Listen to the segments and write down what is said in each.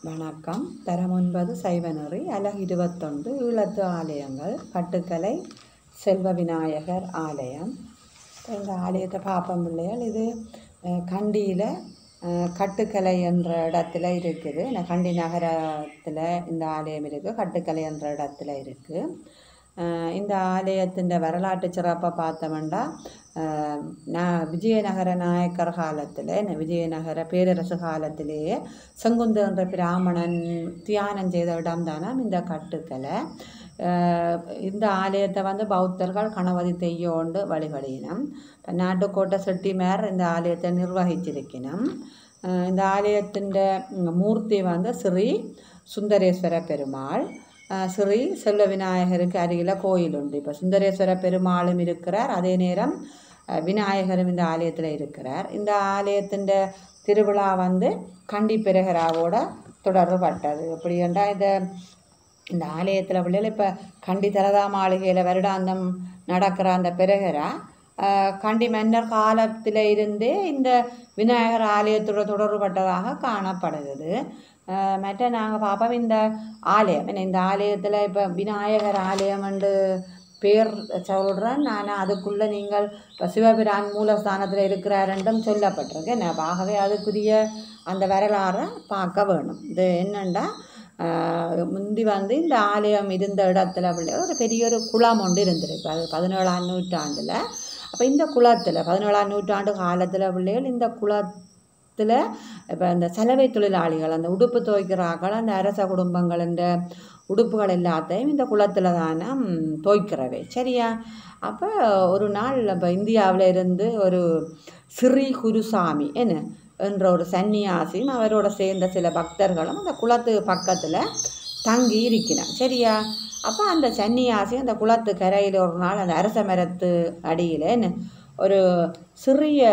வணக்கம் தரம் ஒன்பது சைவநெறி அலகு இருபத்தொன்று ஈழத்து ஆலயங்கள் கட்டுக்கலை செல்வ விநாயகர் ஆலயம் இப்ப இந்த ஆலயத்தை பார்ப்போம் பிள்ளைகள் இது அஹ், கண்டியில் அஹ், கட்டுக்கலை என்ற இடத்துல இருக்குது இந்த கண்டி நகரத்தில் இந்த ஆலயம் இருக்குது கட்டுக்கலை என்ற இடத்துல இருக்குது அஹ் இந்த ஆலயத்தின் வரலாற்று சிறப்பை பார்த்தோம்னா அஹ் நான் விஜயநகர நாயக்கர் காலத்தில் இந்த விஜயநகர பேரரசு காலத்திலேயே செங்குந்து என்ற பிராமணன் தியானம் செய்த இடம் தானாம் இந்த கட்டுக்கலை அஹ் இந்த ஆலயத்தை வந்து பௌத்தர்கள் கணபதி தெய்யோண்டு வழிபடினம் இப்போ நாட்டுக்கோட்டை செட்டிமார் இந்த ஆலயத்தை நிர்வகிச்சிருக்கணும் அஹ் இந்த ஆலயத்தின் மூர்த்தி வந்து ஸ்ரீ சுந்தரேஸ்வர பெருமாள் அஹ் ஸ்ரீ செல்வ விநாயகருக்கு அருகில் கோயில் உண்டு இப்போ சுந்தரேஸ்வர பெருமாளும் இருக்கிறார் அதே நேரம் அஹ் விநாயகரும் இந்த ஆலயத்தில் இருக்கிறார் இந்த ஆலயத்தின் திருவிழா வந்து கண்டி பெருகராவோட தொடர்பட்டது எப்படி என்றால் இந்த இந்த ஆலயத்தில் பிள்ளைகள் இப்போ கண்டி தலதா மாளிகையில் வருடாந்தம் நடக்கிற அந்த பெருகரா அஹ், கண்டி மன்னர் காலத்தில் இருந்தே இந்த விநாயகர் ஆலயத்தோட தொடர்பட்டதாக காணப்படுகிறது அஹ், மற்ற நாங்கள் பார்ப்போம் இந்த ஆலயம் என்ன இந்த ஆலயத்தில் இப்போ விநாயகர் ஆலயம் என்று பேர் சொல்கிறேன் நான் அதுக்குள்ளே நீங்கள் இப்போ சிவபிரான் மூலஸ்தானத்தில் இருக்கிறாருன்றும் சொல்லப்பட்டிருக்கு நான் ஆகவே அதுக்குரிய அந்த வரலாறை பார்க்க வேணும் இது என்னென்னா முந்தி வந்து இந்த ஆலயம் இருந்த இடத்துல பிள்ளை ஒரு பெரிய ஒரு குளம் ஒன்று இருந்திருக்கு அது பதினேழாம் நூற்றாண்டில் அப்போ இந்த குளத்தில் பதினேழாம் நூற்றாண்டு காலத்தில் பிள்ளைகள் இந்த குளத்தில் இப்போ இந்த சலவை தொழிலாளிகள் அந்த உடுப்பு துவைக்கிறார்கள் அந்த அரச குடும்பங்கள் இந்த உடுப்புகள் எல்லாத்தையும் இந்த குளத்தில் தானே துவைக்கிறவை சரியா அப்போ ஒரு நாள் இப்போ இந்தியாவில் இருந்து ஒரு ஸ்ரீ குருசாமி என்ன என்ற ஒரு சன்னியாசியும் அவரோட சேர்ந்த சில பக்தர்களும் அந்த குளத்து பக்கத்தில் தங்கி இருக்கிறான் சரியா அப்போ அந்த சன்னியாசி அந்த குளத்து கரையில் ஒரு நாள் அந்த அரச மரத்து அடியில் என்ன ஒரு சிறிய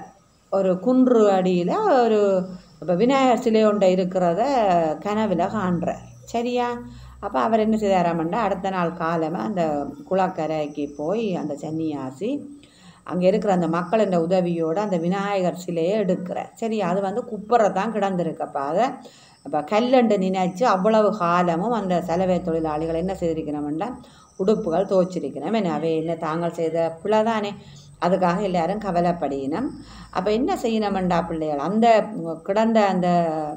ஒரு குன்று அடியில் ஒரு இப்போ விநாயகர் சிலை ஒன்றை இருக்கிறத கனவில் காண்றார் சரியா அப்போ அவர் என்ன செய்தாராமண்டா அடுத்த நாள் காலமாக அந்த குளக்கரைக்கு போய் அந்த சன்னியாசி அங்கே இருக்கிற அந்த மக்களின் உதவியோடு அந்த விநாயகர் சிலையை எடுக்கிறார் சரி அது வந்து குப்பரை தான் கிடந்திருக்கப்போ அதை அப்போ கல்லண்டு நினைச்சு அவ்வளவு காலமும் அந்த சலவை தொழிலாளிகள் என்ன செய்திருக்கணும்னா உடுப்புகள் துவைச்சிருக்கணும் என்ன அவை என்ன தாங்கள் செய்த பிள்ளை தானே அதுக்காக எல்லாரும் கவலைப்படினோம் அப்போ என்ன செய்யணுமெண்டா பிள்ளைகள் அந்த கிடந்த அந்த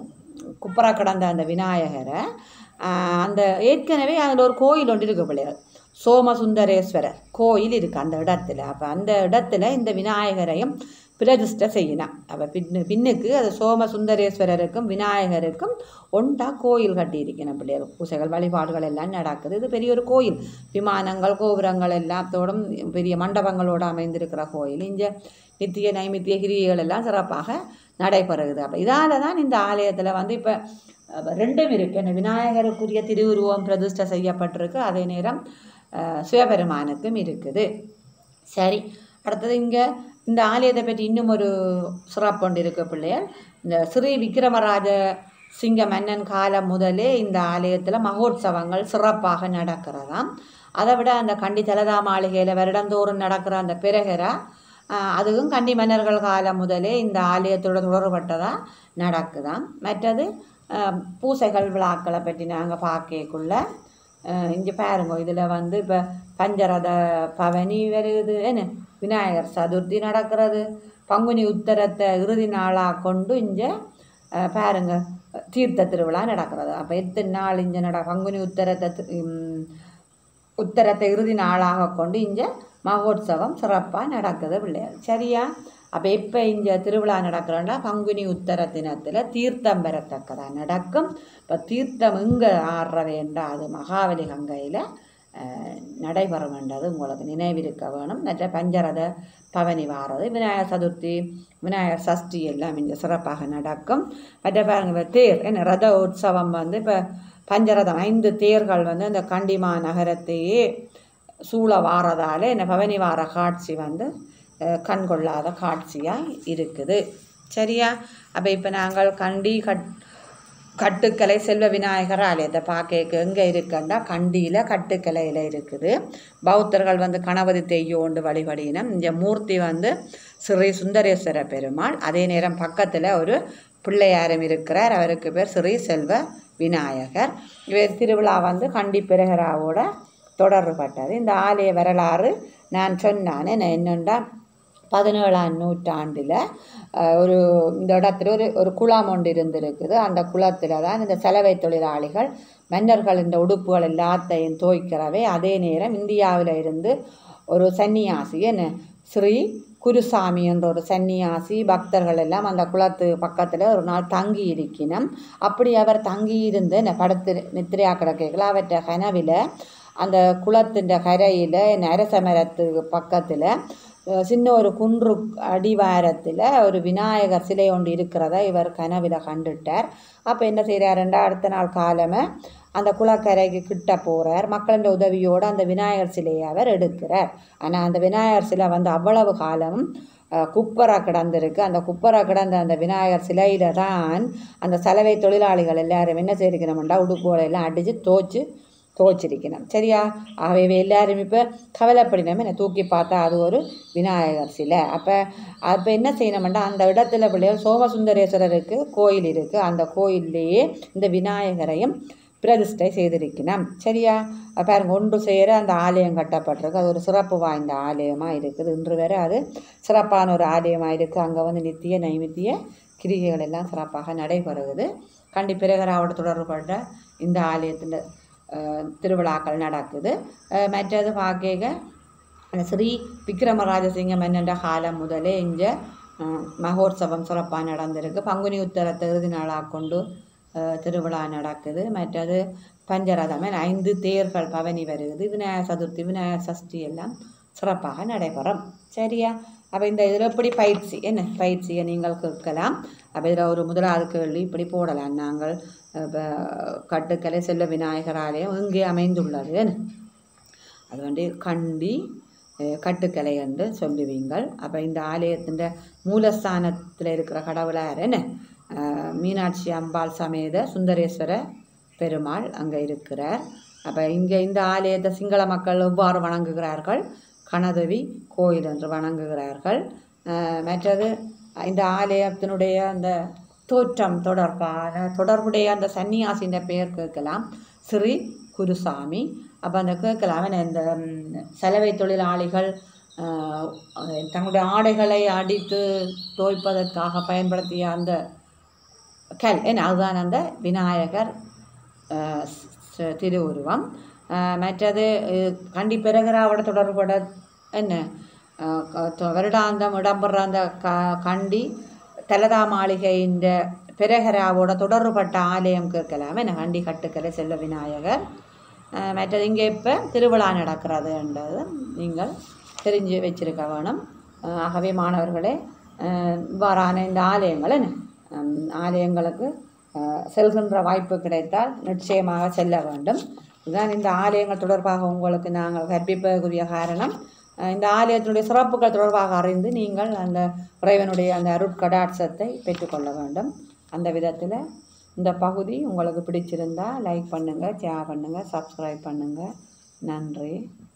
குப்பரா கிடந்த அந்த விநாயகரை ஆஹ், அந்த ஏற்கனவே அதில் ஒரு கோயில் ஒன்று இருக்கு பிள்ளைகள் சோமசுந்தரேஸ்வரர் கோயில் இருக்குது அந்த இடத்துல அப்போ அந்த இடத்துல இந்த விநாயகரையும் பிரதிஷ்டை செய்யணும் அப்போ பின்னு பின்னுக்கு அது சோமசுந்தரேஸ்வரருக்கும் விநாயகருக்கும் ஒன்றா கோயில் கட்டியிருக்கணும் பிள்ளைகள் பூசைகள் வழிபாடுகள் எல்லாம் நடக்குது இது பெரிய ஒரு கோயில் விமானங்கள் கோபுரங்கள் எல்லாத்தோடும் பெரிய மண்டபங்களோடு அமைந்திருக்கிற கோயில் இங்கே நித்திய நைமித்திய கிரியைகள் எல்லாம் சிறப்பாக நடைபெறுகிறது அப்போ இதால் தான் இந்த ஆலயத்தில் வந்து இப்போ ரெண்டும் இருக்குது என்ன விநாயகருக்குரிய திருவுருவம் பிரதிஷ்டை செய்யப்பட்டிருக்கு அதே நேரம் அஹ், சிவபெருமானுக்கும் இருக்குது சரி அடுத்தது இங்கே இந்த ஆலயத்தை பற்றி இன்னும் ஒரு சிறப்பு ஒன்று இருக்கு பிள்ளைகள் இந்த ஸ்ரீ விக்ரமராஜ சிங்க மன்னன் காலம் முதலே இந்த ஆலயத்தில் மகோத்சவங்கள் சிறப்பாக நடக்கிறதாம் அதை விட அந்த கண்டி தலதா மாளிகையில் வருடந்தோறும் நடக்கிற அந்த பிறகரா ஆஹ், அதுவும் கண்டி மன்னர்கள் காலம் முதலே இந்த ஆலயத்தோட தொடர்பட்டதாக நடக்குதாம் மற்றது ஆஹ், பூசைகள் விழாக்களை பற்றி நாங்கள் பார்க்கக்குள்ள இங்கே பாருங்க இதில் வந்து இப்போ பஞ்சரத பவனி வருது என்ன விநாயகர் சதுர்த்தி நடக்கிறது பங்குனி உத்தரத்தை இறுதி நாளாக கொண்டு இங்கே பாருங்க தீர்த்த திருவிழா நடக்கிறது அப்போ எத்தனை நாள் இங்கே நட பங்குனி உத்தரத்தை தி- உம், உத்தரத்தை இறுதி நாளாக கொண்டு இங்கே மகோத்சவம் சிறப்பாக நடக்குது பிள்ளைகள் சரியா அப்போ எப்போ இங்கே திருவிழா நடக்கிறோன்னா பங்குனி உத்தர தினத்தில் தீர்த்தம் பெறத்தக்கதா நடக்கும் இப்போ தீர்த்தம் எங்கே ஆடுற வேண்டா அது மகாவலி கங்கையில் நடைபெற வேண்டது உங்களுக்கு நினைவிருக்க வேணும் மற்ற பஞ்சரத பவனி வாரது விநாயகர் சதுர்த்தி விநாயகர் சஷ்டி எல்லாம் இங்கே சிறப்பாக நடக்கும் மற்ற பாருங்க இப்ப தேர் என்ன ரத உற்சவம் வந்து இப்போ பஞ்சரதம் ஐந்து தேர்கள் வந்து இந்த கண்டிமா நகரத்தையே சூழ வாரதால் என்ன பவனி வார காட்சி வந்து அஹ், கண்கொள்ளாத காட்சியாக இருக்குது சரியா அப்போ இப்போ நாங்கள் கண்டி கட் கட்டுக்கலை செல்வ விநாயகர் ஆலயத்தை பார்க்க எங்கே இருக்குன்னா கண்டியில் கட்டுக்கலையில் இருக்குது பௌத்தர்கள் வந்து கணபதி தெய்யோண்டு வழிபடினம் இந்த மூர்த்தி வந்து ஸ்ரீ சுந்தரேஸ்வர பெருமாள் அதே நேரம் பக்கத்தில் ஒரு பிள்ளையாரும் இருக்கிறார் அவருக்கு பேர் ஸ்ரீ செல்வ விநாயகர் இவர் திருவிழா வந்து கண்டி பிரகராவோட தொடர்பட்டது இந்த ஆலய வரலாறு நான் சொன்னான் என்ன என்னென்னா பதினேழாம் நூற்றாண்டில் அஹ், ஒரு இந்த இடத்துல ஒரு ஒரு குளம் ஒன்று இருந்திருக்குது அந்த குளத்தில் தான் இந்த சலவை தொழிலாளிகள் மன்னர்கள் இந்த உடுப்புகள் எல்லாத்தையும் துவைக்கிறவே அதே நேரம் இந்தியாவில் இருந்து ஒரு சன்னியாசி என்ன ஸ்ரீ குருசாமி என்ற ஒரு சன்னியாசி பக்தர்கள் எல்லாம் அந்த குளத்து பக்கத்தில் ஒரு நாள் தங்கி இருக்கணும் அப்படி அவர் தங்கி இருந்து என்ன படுத்து நித்திரையா கிடக்கைகள் அவற்றை கனவில் அந்த குளத்தின் கரையில் அரச மரத்துக்கு பக்கத்தில் அஹ், சின்ன ஒரு குன்று அடிவாரத்தில் ஒரு விநாயகர் சிலை ஒன்று இருக்கிறத இவர் கனவில் கண்டுட்டார் அப்போ என்ன செய்கிறாருண்டா அடுத்த நாள் காலமே அந்த குளக்கரைக்கு கிட்ட போகிறார் மக்களின் உதவியோடு அந்த விநாயகர் சிலையை அவர் எடுக்கிறார் ஆனால் அந்த விநாயகர் சிலை வந்து அவ்வளவு காலம் குப்பரா கிடந்திருக்கு அந்த குப்பரா கிடந்த அந்த விநாயகர் சிலையில தான் அந்த சலவை தொழிலாளிகள் எல்லாரும் என்ன செய்திருக்கணும்டா உடுப்புகளை எல்லாம் அடித்து தோச்சு துவைச்சிருக்கணும் சரியா ஆகவே இவை எல்லாரும் இப்போ கவலைப்படினோம் என்னை தூக்கி பார்த்தா அது ஒரு விநாயகர் சிலை அப்போ அப்போ என்ன செய்யணும்னா அந்த இடத்துல பிள்ளைகள் சோமசுந்தரேஸ்வரருக்கு கோயில் இருக்குது அந்த கோயில்லையே இந்த விநாயகரையும் பிரதிஷ்டை செய்திருக்கணும் சரியா அப்ப பாருங்க ஒன்று சேர அந்த ஆலயம் கட்டப்பட்டிருக்கு அது ஒரு சிறப்பு வாய்ந்த ஆலயமாக இருக்குது இன்று வரை அது சிறப்பான ஒரு ஆலயமாக இருக்குது அங்கே வந்து நித்திய நைமித்திய கிரிகைகள் எல்லாம் சிறப்பாக நடைபெறுகிறது கண்டி பிரகராவோட தொடர்புபட்ட இந்த ஆலயத்தில் திருவிழாக்கள் நடக்குது அஹ் மற்றது பார்க்க அந்த ஸ்ரீ விக்ரமராஜசிங்க மன்னன்ற காலம் முதலே இங்கே மகோத்சவம் சிறப்பாக நடந்திருக்கு பங்குனி உத்தரத்தை இறுதி நாளாக கொண்டு அஹ், திருவிழா நடக்குது மற்றது பஞ்சரதம் என ஐந்து தேர்கள் பவனி வருகுது விநாயகர் சதுர்த்தி விநாயகர் சஷ்டி எல்லாம் சிறப்பாக நடைபெறும் சரியா அப்போ இந்த இதில் எப்படி பயிற்சி என்ன பயிற்சியை நீங்கள் கேட்கலாம் அப்போ இதில் ஒரு முதலாவது கேள்வி இப்படி போடலாம் நாங்கள் இப்போ கட்டுக்கலை செல்ல விநாயகர் ஆலயம் இங்கே அமைந்துள்ளது என்ன அது வந்து கண்டி அஹ், கட்டுக்கலை என்று சொல்லுவீங்கள் அப்போ இந்த ஆலயத்தின் மூலஸ்தானத்தில் இருக்கிற கடவுளார் என்ன அஹ், மீனாட்சி அம்பாள் சமேத சுந்தரேஸ்வர பெருமாள் அங்கே இருக்கிறார் அப்போ இங்கே இந்த ஆலயத்தை சிங்கள மக்கள் எவ்வாறு வணங்குகிறார்கள் கணதவி கோயில் என்று வணங்குகிறார்கள் அஹ், மற்றது இந்த ஆலயத்தினுடைய அந்த தோற்றம் தொடர்பான தொடர்புடைய அந்த சன்னியாசியின் பெயர் கேட்கலாம் ஸ்ரீ குருசாமி அப்போ அந்த கேட்கலாம் என்ன இந்த ம், சலவை தொழிலாளிகள் ஆஹ், தங்களுடைய ஆடைகளை அடித்து துவைப்பதற்காக பயன்படுத்திய அந்த கல் என்ன அதுதான் அந்த விநாயகர் ஆஹ், ஸ்- திருவுருவம் ஆஹ், மற்றது அஹ், கண்டி பிறகராவோட தொடர்புட என்ன ஆஹ், க- தொ- வருடாந்தம் இடம்பெற அந்த க கண்டி தலதா மாளிகையின் பிறகராவோட தொடர்புபட்ட ஆலயம் கேட்கலாம் என்ன கண்டி கட்டுக்கலை செல்ல விநாயகர் ஆஹ், மற்றது இங்கே இப்போ திருவிழா நடக்கிறதுன்றது நீங்கள் தெரிஞ்சு வச்சிருக்க வேணும் ஆஹ், ஆகவே மாணவர்களே ஆஹ், இவ்வாறான இந்த ஆலயங்கள் என்ன ஹம், ஆலயங்களுக்கு ஆஹ், செல்கின்ற வாய்ப்பு கிடைத்தால் நிச்சயமாக செல்ல வேண்டும் இதுதான் இந்த ஆலயங்கள் தொடர்பாக உங்களுக்கு நாங்கள் கற்பிப்பதற்குரிய காரணம் ஆஹ், இந்த ஆலயத்தினுடைய சிறப்புகள் தொடர்பாக அறிந்து நீங்கள் அந்த இறைவனுடைய அந்த அருட்கடாட்சத்தை பெற்றுக்கொள்ள வேண்டும் அந்த விதத்தில் இந்த பகுதி உங்களுக்கு பிடிச்சிருந்தா லைக் பண்ணுங்கள் ஷேர் பண்ணுங்கள் சப்ஸ்கிரைப் பண்ணுங்கள் நன்றி